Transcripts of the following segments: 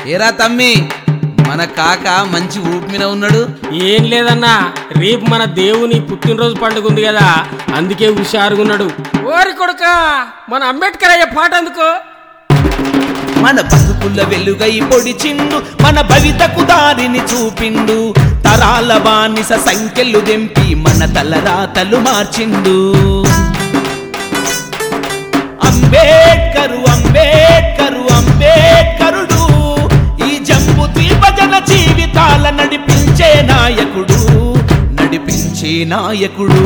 ఏరా తమ్మి మన కాక మంచి ఊపి మీద ఉన్నాడు ఏం లేదన్నా రేపు మన దేవుని పుట్టినరోజు పండుగ ఉంది కదా అందుకే హుషారుగున్నాడు ఓరి కొడుక మన అంబేద్కర్ అయ్యే పాట అందుకో మన బతుకుల వెలుగై పొడిచిండు మన భవితకు దారిని చూపిండు తరాల బానిస సంఖ్యలు దెంపి మన తలరాతలు మార్చిండు అంబేడ్కరు అంబేడ్కరు అంబేడ్కరుడు ఈ జంబు ద్వీపజన జీవితాల నడిపించే నాయకుడు నడిపించే నాయకుడు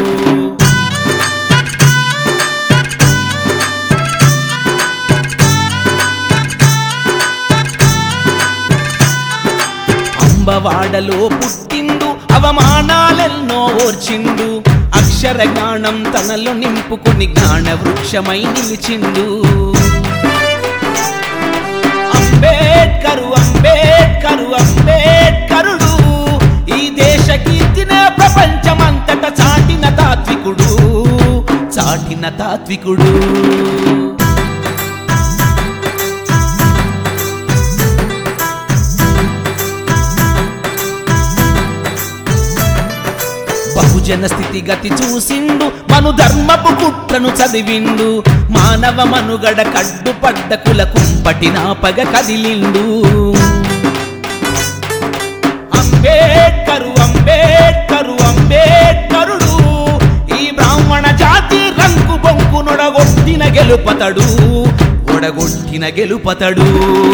అంబవాడలో పుట్టిండు అవమానాలెన్నో ఓర్చిండు అక్షర జ్ఞానం తనలో నింపుకుని జ్ఞాన వృక్షమై నిలిచిండు అంబేడ్కరు అంబేడ్కరు అంబేడ్కరుడు ఈ దేశ కీర్తినే ప్రపంచమంతట చాటిన తాత్వికుడు చాటిన తాత్వికుడు బహుజన స్థితిగతి చూసిండు మను ధర్మపు కుట్రను చదివిండు మానవ మనుగడ కడ్డుపడ్డ కుల కుంపటి నాపగ కదిలిండు అంబేడ్కరు అంబేడ్కరు అంబేడ్కరుడు ఈ బ్రాహ్మణ జాతి రంకు బొంకు నొడగొట్టిన గెలుపతడు ఒడగొట్టిన గెలుపతడు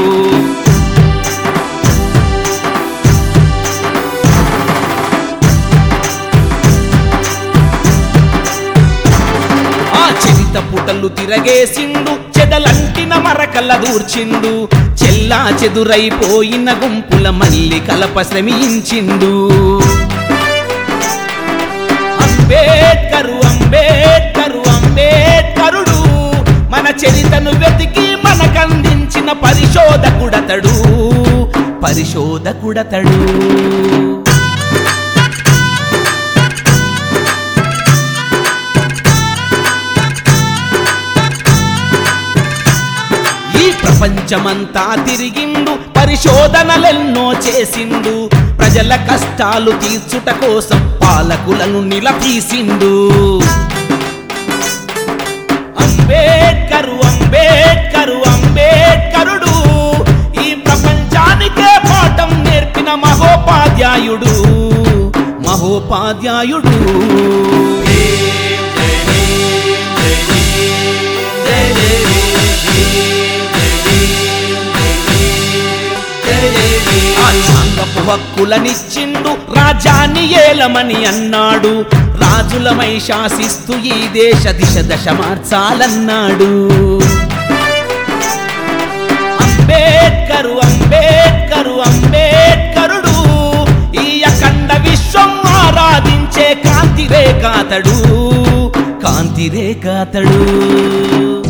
ఆ చరిత పుటలు తిరగేసిండు చెదలంటిన మరకల దూర్చిండు చెల్లా చెదురైపోయిన గుంపుల మల్లి కలప శ్రమించిండు అంబేడ్కరు అంబేడ్కరు అంబేడ్కరుడు మన చరితను వెతికి మనకందించిన పరిశోధకుడతడు పరిశోధకుడతడు ఈ ప్రపంచమంతా తిరిగిండు పరిశోధనలెన్నో చేసిండు ప్రజల కష్టాలు తీర్చుట కోసం పాలకులను నిలదీసిండు అంబేడ్కరు అంబేడ్కరు అంబేడ్కరుడు ఈ ప్రపంచానికే పాఠం నేర్పిన మహోపాధ్యాయుడు మహోపాధ్యాయుడు రాజ్యాంగపు హక్కులనిచ్చిండు రాజ్యాన్ని ఏలమని అన్నాడు రాజులమై శాసిస్తూ ఈ దేశ దిశ దశ మార్చాలన్నాడు అంబేడ్కరు అంబేడ్కరు అంబేడ్కరుడు ఈ అఖండ విశ్వం ఆరాధించే కాంతి రేఖాతడు కాంతి రేఖాతడు